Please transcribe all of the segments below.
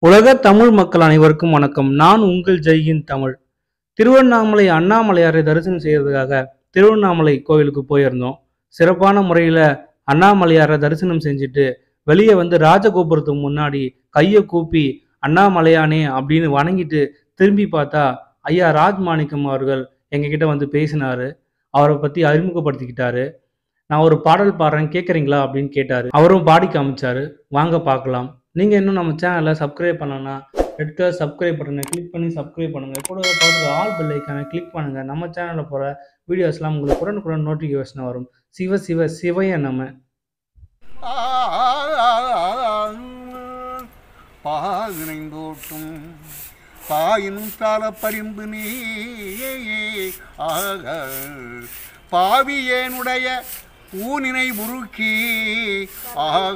உலக தமிழ் மக்கள் அனைவருக்கும் வணக்கம் நான் உங்கள் ஜெய்யின் தமிழ் திருவண்ணாமலை அண்ணாமலையாரை தரிசனம் செய்யறதுக்காக திருவண்ணாமலை கோவிலுக்கு போயிருந்தோம் சிறப்பான முறையில் அண்ணாமலையாரை தரிசனம் செஞ்சுட்டு வெளியே வந்து ராஜகோபுரத்துக்கு முன்னாடி கையை கூப்பி அண்ணாமலையானே அப்படின்னு வணங்கிட்டு திரும்பி பார்த்தா ஐயா ராஜ்மாணிக்கம் அவர்கள் எங்ககிட்ட வந்து பேசினாரு அவரை பற்றி அறிமுகப்படுத்திக்கிட்டாரு நான் ஒரு பாடல் பாடுறேன் கேட்குறீங்களா அப்படின்னு கேட்டாரு அவரும் பாடி காமிச்சாரு வாங்க பார்க்கலாம் நீங்கள் இன்னும் நம்ம சேனலை சப்ஸ்கிரைப் பண்ணலன்னா ரெட் கலர் சப்ஸ்கிரைப் பட்டனை கிளிக் பண்ணி சப்ஸ்கிரைப் பண்ணுங்கள் கூட பக்கத்தில் ஆல் பெல் ஐக்கானை கிளிக் பண்ணுங்கள் நம்ம சேனலில் போகிற வீடியோஸ்லாம் உங்களுக்கு உடனுக்குடன் நோட்டிஃபிகேஷன் வரும் சிவ சிவ சிவைய நம்ம பாகினைந்தோட்டும் பாயினும் சால பரிந்து நீ ஆக பாவியேனுடைய ஊனினை முறுக்கி ஆக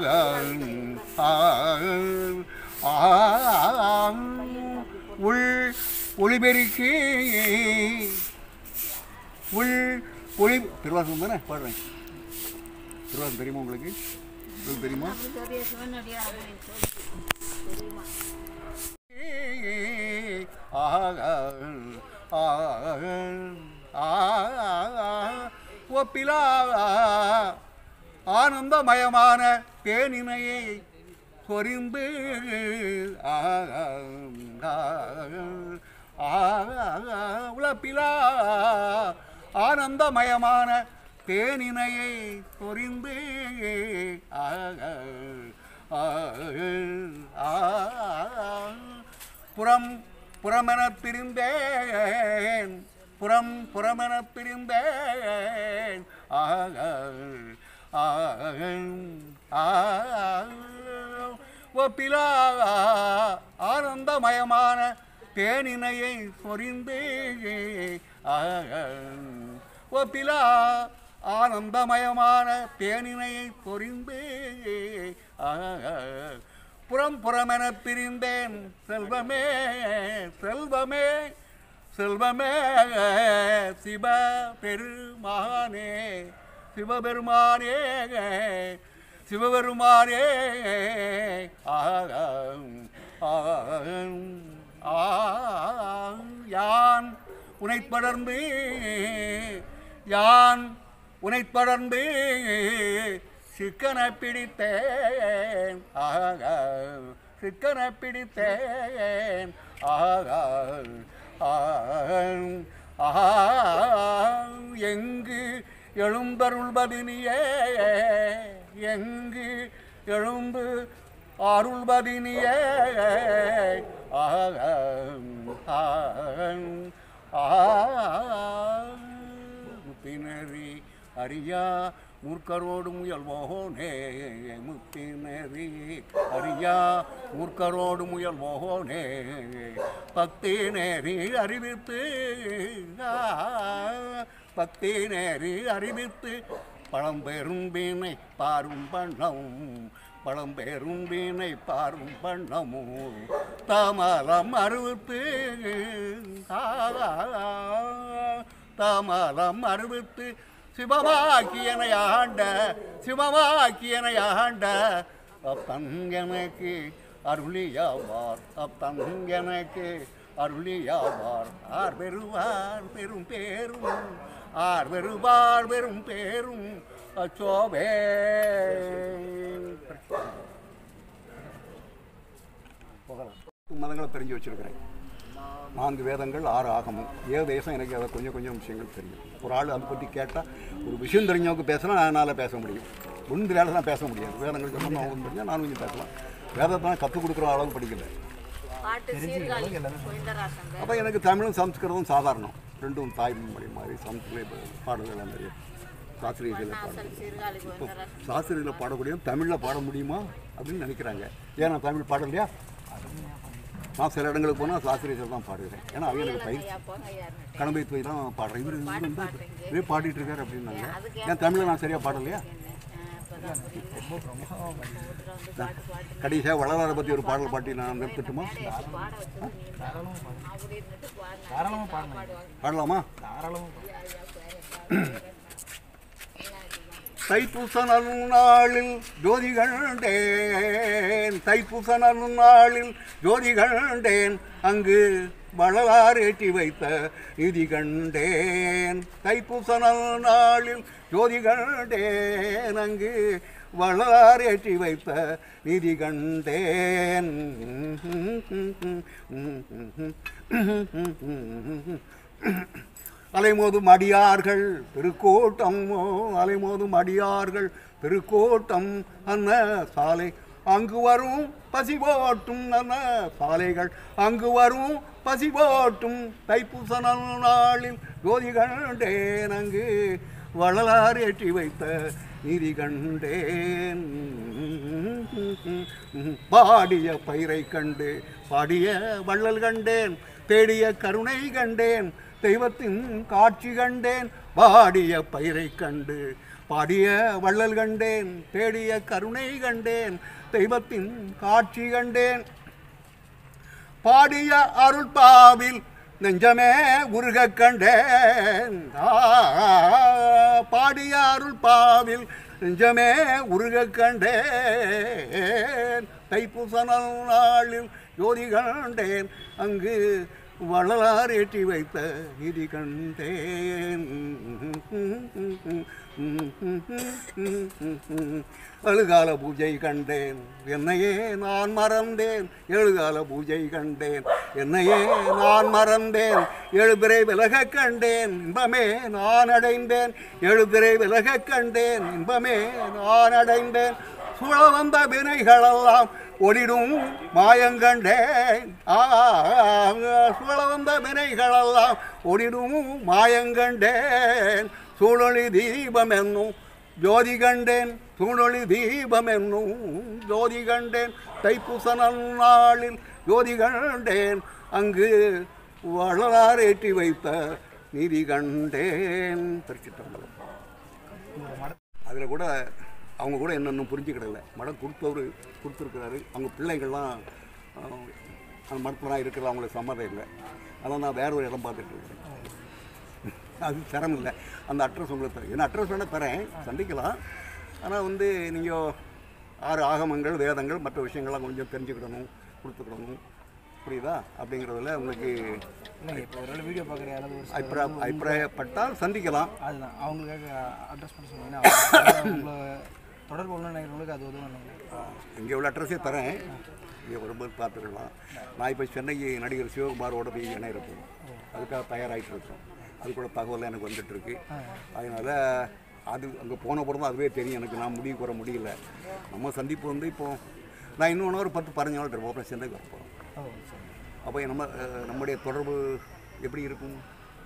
ஆ உள் ஒளிபெருக்கி உள் ஒளி திருவாசகம் தானே பாடுறேன் திருவாசகம் தெரியுமா உங்களுக்கு உங்களுக்கு தெரியுமா ஒப்பிலா ஆனந்தமயமான தேனினையை சொரிந்து உழப்பிலா ஆனந்தமயமான தேனினையை சொரிந்து புறம் புறமெனத் பிரிந்தேன் புறம் புறமெனத் பிரிந்தேன் ஆக ஒப்பிலா ஆனந்தமயமான தேனினையை சொரிந்து ஒப்பிலா ஆனந்தமயமான தேனினையை சொரிந்து புறம் புறமென பிரிந்தேன் செல்வமே செல்வமே செல்வமே சிவ பெருமானே சிவபெருமானே சிவபெருமானே யான் உனை படர்ந்து யான் உனை படர்ந்து சிக்கன பிடித்தேன் ஆக சிக்கன பிடித்தேன் ஆக எங்கு எழுந்தருள்பதினியே எங்கு எழுந்து அருள்பதினியே ஆக முத்தினரி அறியா மூர்க்கரோடு முயல்வோனே முத்தினரி அறியா மூர்க்கரோடு முயல்வோனே பக்தி நேரி அறிவித்து பக்தி நேரி அறிவித்து பழம்பெரும் வீணை பாரும் பண்ணம் பழம்பெரும் வீணை பாரும் பண்ணமோ தாமரம் அறுவித்து தாமரம் அறுவித்து சிவமாக்கியனை ஆண்ட சிவமாக்கியனை ஆண்ட அப்பன் எனக்கு அருளியாவார் அப்பன் எனக்கு அருளியாவார் ஆர் பெறுவார் பெரும் பேரும் ஆர் பெறுவார் பெரும் பேரும் அச்சோபே மதங்களை தெரிஞ்சு வச்சிருக்கிறேன் நான்கு வேதங்கள் ஆறு ஆகமும் ஏ தேசம் எனக்கு அதை கொஞ்சம் கொஞ்சம் விஷயங்கள் தெரியும் ஒரு ஆள் அதை பற்றி கேட்டால் ஒரு விஷயம் தெரிஞ்சவங்க பேசினா என்னால் பேச முடியும் ஒன்று வேலை தான் பேச முடியாது வேதங்கள் சொன்னால் அவங்க தெரிஞ்சால் நான் கொஞ்சம் பேசலாம் வேதத்தை கற்றுக் கொடுக்குற அளவு படிக்கல அப்போ எனக்கு தமிழும் சம்ஸ்கிருதம் சாதாரணம் ரெண்டும் தாய் மொழி மாதிரி சம்ஸ்கிருத பாடல்கள் நிறைய சாஸ்திரியத்தில் பாடல் இப்போ சாஸ்திரியத்தில் பாடக்கூடிய தமிழில் பாட முடியுமா அப்படின்னு நினைக்கிறாங்க ஏன் நான் தமிழ் பாடலையா நான் சில இடங்களுக்கு போனால் சாஸ்திரியத்தில் தான் பாடுகிறேன் ஏன்னா அவங்க எனக்கு பயிற்சி கடம்பை போய் தான் பாடுறேன் இவர் இவர் வந்து இதே பாடிட்டு இருக்காரு அப்படின்னாங்க ஏன் தமிழை நான் சரியாக பாடலையா கடைசியாக வளராரை பற்றி ஒரு பாடல் பாட்டி நான் நிறுத்தட்டுமா பாடலாமா தைப்பூச நன்னாளில் ஜோதி கண்டேன் தைப்பூச நன்னாளில் ஜோதி கண்டேன் அங்கு வளலார் ஏற்றி வைத்த நிதி கண்டேன் தைப்பூச நன்னாளில் ஜோதி கண்டேன் அங்கு வளலார் ஏற்றி வைத்த நிதி கண்டேன் அலைமோதும் அடியார்கள் திருக்கூட்டம் அலைமோதும் அடியார்கள் திருக்கூட்டம் அன்ன சாலை அங்கு வரும் பசி போட்டும் அன்ன சாலைகள் அங்கு வரும் பசி போட்டும் தைப்பூச நாளில் ஜோதி கண்டேன் அங்கு வள்ளலார் ஏற்றி வைத்த நீதி கண்டேன் பாடிய பயிரை கண்டு பாடிய வள்ளல் கண்டேன் தேடிய கருணை கண்டேன் தெய்வத்தின் காட்சி கண்டேன் பாடிய பயிரை கண்டு பாடிய வள்ளல் கண்டேன் தேடிய கருணை கண்டேன் தெய்வத்தின் காட்சி கண்டேன் பாடிய அருள் பாவில் நெஞ்சமே உருக கண்டேன் ஆ, பாடிய அருள் பாவில் நெஞ்சமே உருக கண்டேன் தைப்பூச நாளில் ஜோதி கண்டேன் அங்கு வள்ளலார் ஏற்றி வைத்த நிதி கண்டேன் அழுகால பூஜை கண்டேன் என்னையே நான் மறந்தேன் எழுகால பூஜை கண்டேன் என்னையே நான் மறந்தேன் எழுபிறை விலக கண்டேன் இன்பமே நான் அடைந்தேன் எழுபிறை விலக கண்டேன் இன்பமே நான் அடைந்தேன் சுழ வந்த வினைகளெல்லாம் ஒளிடும் மாயங்கண்டேன் ஆ சுழ வந்த வினைகளெல்லாம் ஒளிடும் மாயங்கண்டேன் சூழொளி தீபம் என்னும் ஜோதி கண்டேன் சூழொளி தீபம் என்னும் ஜோதி கண்டேன் தைப்பூச நன்னாளில் ஜோதி கண்டேன் அங்கு வளரார் ஏற்றி வைத்த நீதி கண்டேன் திருச்சிட்டம்பலம் அதில் கூட அவங்க கூட என்னென்னு புரிஞ்சுக்கிடல மடம் கொடுத்தவர் கொடுத்துருக்கிறாரு அவங்க பிள்ளைங்கள்லாம் ஆஹ், அந்த மடத்துலாம் இருக்கிறது அவங்களுக்கு சம்மதம் இல்லை அதனால் நான் வேற ஒரு இடம் பார்த்துட்டு இருக்கேன் அது தரம் இல்லை அந்த அட்ரஸ் உங்களுக்கு தரேன் ஏன்னா அட்ரஸ் வேணால் தரேன் சந்திக்கலாம் ஆனால் வந்து நீங்கள் ஆறு ஆகமங்கள் வேதங்கள் மற்ற விஷயங்கள்லாம் கொஞ்சம் தெரிஞ்சுக்கிடணும் கொடுத்துக்கிடணும் புரியுதா அப்படிங்கிறதுல உங்களுக்கு இல்லைங்க இப்போ ஒரு வீடியோ பார்க்குற யாராவது ஒரு அபிப்பிராய அபிப்பிராயப்பட்டால் சந்திக்கலாம் அதுதான் அவங்களுக்காக அட்ரஸ் பண்ணி சொன்னீங்கன்னா அவங்க உங்களை தொடர்பு கொள்ளணும்னு நினைக்கிறவங்களுக்கு அது உதவும் நினைக்கிறேன் இங்கே உள்ள அட்ரஸே தரேன் இங்கே வரும்போது பார்த்துக்கலாம் நான் இப்போ சென்னைக்கு நடிகர் சிவகுமாரோட போய் இணையிருப்போம் அதுக்காக தயாராகிட்டு இருக்கோம் அது கூட தகவல் எனக்கு வந்துட்டு இருக்கு அதனால் அது அங்கே போன பிறகு தான் அதுவே தெரியும் எனக்கு நான் முடிவு கூற முடியல நம்ம சந்திப்பு வந்து இப்போ நான் இன்னொன்று ஒரு பத்து பதினஞ்சு நாள் இருப்போம் அப்புறம் சென்னைக்கு வர போகிறோம் ஓ சரி அப்போ நம்ம அஹ், நம்முடைய தொடர்பு எப்படி இருக்கும்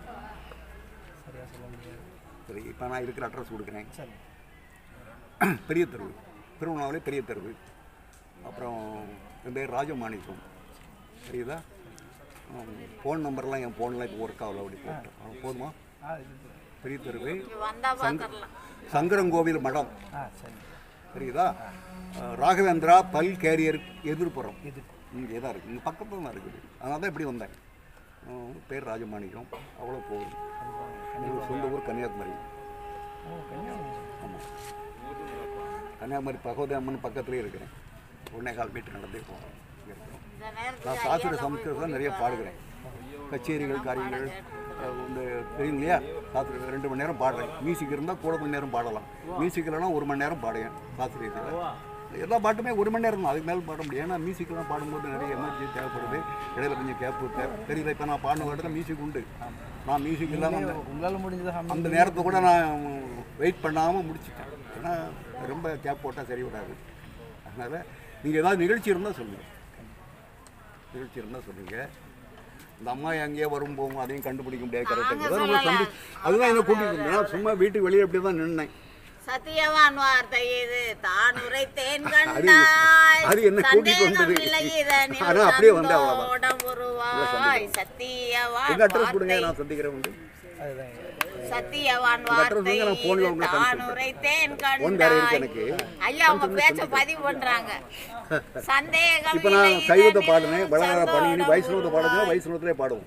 சரியாக சொல்ல முடியாது சரி இப்போ நான் இருக்கிற அட்ரஸ் கொடுக்குறேன் சரி பெரிய தெருவு திருவண்ணாமலை பெரிய தெருவு அப்புறம் என் பேர் ராஜமாணிக்கம் தெரியுதா ஃபோன் நம்பர்லாம் என் ஃபோனில் இப்போ ஒர்க் ஆகல அப்படி போட்டேன் ஆ, போதுமா ஆ இது பெரிய தெருவு வந்தா பாத்துடலாம் சங்கரங்கோவில் மடம் ஆ சரி தெரியுதா அஹ், ராகவேந்திரா பல் கேரியர் எதிர்ப்புறம் இது இங்கே தான் இருக்குது இங்கே பக்கத்தில் தான் இருக்குது அதனால தான் இப்படி வந்தேன் அஹ், பேர் ராஜமாணிக்கம் அவ்வளோ போகுது எங்கள் சொந்த ஊர் கன்னியாகுமரி ஓ கன்னியாகுமரி ஆமாம் கன்னியாகுமரி பகவதி அம்மன் பக்கத்துலேயே இருக்கிறேன் ஒன்றே கால் மீட்டர் நடந்தே போகிறோம் இருக்கிறோம் இந்த நேரத்துக்கு நான் சாஸ்திர சமஸ்கிருதம் நிறைய பாடுகிறேன் கச்சேரிகள் காரியங்கள் அஹ் இந்த தெரியும் இல்லையா சாஸ்திர ரெண்டு மணி நேரம் பாடுறேன் மியூசிக் இருந்தால் கூட மணி நேரம் பாடலாம் மியூசிக் இல்லைனா ஒரு மணி நேரம் பாடுவேன் சாஸ்திரியத்தில் எல்லா பாட்டுமே ஒரு மணி நேரம் தான் அதுக்கு மேலே பாட முடியும் ஏன்னா மியூசிக்லாம் பாடும்போது நிறைய எமர்ஜி தேவைப்படுது இடையில கொஞ்சம் கேப் தேவை தெரியல இப்போ நான் பாடின பாட்டு மியூசிக் உண்டு நான் மியூசிக் இல்லாமல் அந்த உங்களால் முடிஞ்சதை ஹம் அந்த நேரத்தை கூட நான் வெயிட் பண்ணாமல் முடிச்சிட்டேன் ஏன்னா ரொம்ப கேப் போட்டால் சரி விடாது அதனால் நீங்கள் ஏதாவது நிகழ்ச்சி இருந்தால் சொல்லுங்கள் நிகழ்ச்சி இருந்தால் சொல்லுங்கள் இந்த அம்மா எங்கேயோ வரும் போகும் அதையும் கண்டுபிடிக்க முடியாது கரெக்டாக உங்களை சந்தி அதுதான் என்ன கூட்டிகிட்டு இருந்தேன் நான் சும்மா வீட்டுக்கு வெளியே அப்படி தான் நின்னேன் சத்தியவான் வார்த்தை இது தான் உரைத்தேன் அது- கண்டாய் அது என்ன கூட்டிட்டு வந்தது? சந்தேகம் இல்லை இதனில் ஆனா அப்படியே வந்தேன் அவ்வளவுதான். சந்தோடம் உருவாய் சத்தியவான் எங்கள் அட்ரஸ் கொடுங்க வார்த்தை நான் சந்திக்கிறேன் உண்டு அதுதான் சத்தியவான் இந்த address வார்த்தை வந்து நான் phone ல இது உங்களுக்கு தான் அனுப்பிச்சு உரைத்தேன் phone வேற இருக்கு கண்டாய் எனக்கு. ஐயா அவங்க பேச்ச பதிவு பண்றாங்க சந்தேகம் இப்போ இல்லை நான் சைவத்தை இதனில் பாடினேன் வளர பாடி இனி சந்தோடம் வைஷ்ணவத்தை பாடுச்சுன்னா உருவாய். வைஷ்ணவத்திலே பாடுவோம்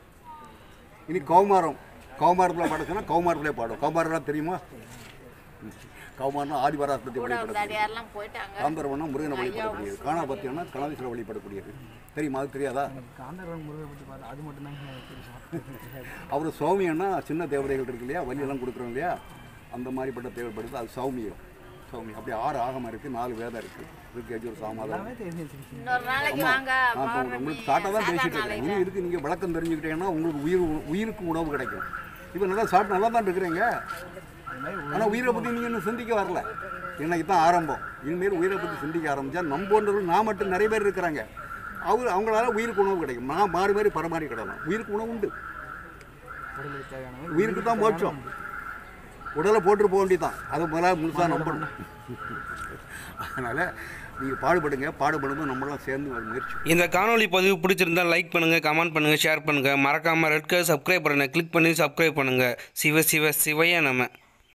இனி கௌமாரம் கௌமாரத்தில் பாடுச்சுன்னா கௌமாரத்திலே பாடுவோம் கௌமாரம்லாம் தெரியுமா ம். கௌமாரம்னா ஆதிபராசக்தி கூட வழிபடக்கூடியது தடியாரெல்லாம் போயிட்டாங்க காந்தரவனா முருகனை வழிபடக்கூடியது காணா பார்த்தீங்கன்னா கணவீஸ்வரர் வழிபடக்கூடியது தெரியுமா அது தெரியாதா காந்தர்வன் முருகனை பற்றி பார்த்தா அது மட்டும் தான் எனக்கு தெரியும் அவர் சௌமியன்னா சின்ன தேவதைகள் இருக்கு இல்லையா வலியெல்லாம் கொடுக்குறோம் இல்லையா அந்த மாதிரிப்பட்ட தேவைப்படுது அது சௌமியம் சௌமியம் அப்படி ஆறு ஆகமம் இருக்குது நாலு வேதம் இருக்குது இதுக்கு எஜூர் சாமாதம் எல்லாமே தெரிஞ்சு வச்சிருக்கீங்க இன்னொரு நாளைக்கு வாங்க நான் இப்போ பௌர்ணமி உங்களுக்கு ஷார்ட்டாக தான் பேசிட்டு சாதா இருக்கேன் நாளையில. இனி இதுக்கு நீங்கள் விளக்கம் தெரிஞ்சுக்கிட்டீங்கன்னா உங்களுக்கு உயிர் உயிருக்கு உணவு கிடைக்கும் இப்போ நல்லா சாப்பிட்டு நல்லா தான் இருக்கிறீங்க அது மாதிரி ஆனால் உயிரை பற்றி நீங்கள் இன்னும் சிந்திக்க வரல இன்னைக்கு தான் ஆரம்பம் இனிமேல் உயிரை பற்றி சிந்திக்க ஆரம்பிச்சா நம்ம போன்றவர்கள் நான் மட்டும் நிறைய பேர் இருக்கிறாங்க அவங்க அவங்களால உயிருக்கு உணவு கிடைக்கும் நான் மாறி மாறி பரமாறி கிடலாம் உயிருக்கு உணவு உண்டு உடலுக்கு தேவையான மாதிரி உயிருக்கு தான் மோட்சம் உடலை போட்டு போக வேண்டியதான் அதை முதல்ல முழுசாக நம்பணும் அதனால் நீங்கள் பாடுபடுங்க பாடுபடும்போது நம்மளாம் சேர்ந்து ஒரு முயற்சி இந்த காணொளி பதிவு பிடிச்சிருந்தா லைக் பண்ணுங்கள் கமெண்ட் பண்ணுங்கள் ஷேர் பண்ணுங்கள் மறக்காமல் ரெட் கலர் சப்ஸ்கிரைப் பண்ண கிளிக் பண்ணி சப்ஸ்கிரைப் பண்ணுங்கள் சிவ சிவ சிவைய நம்ம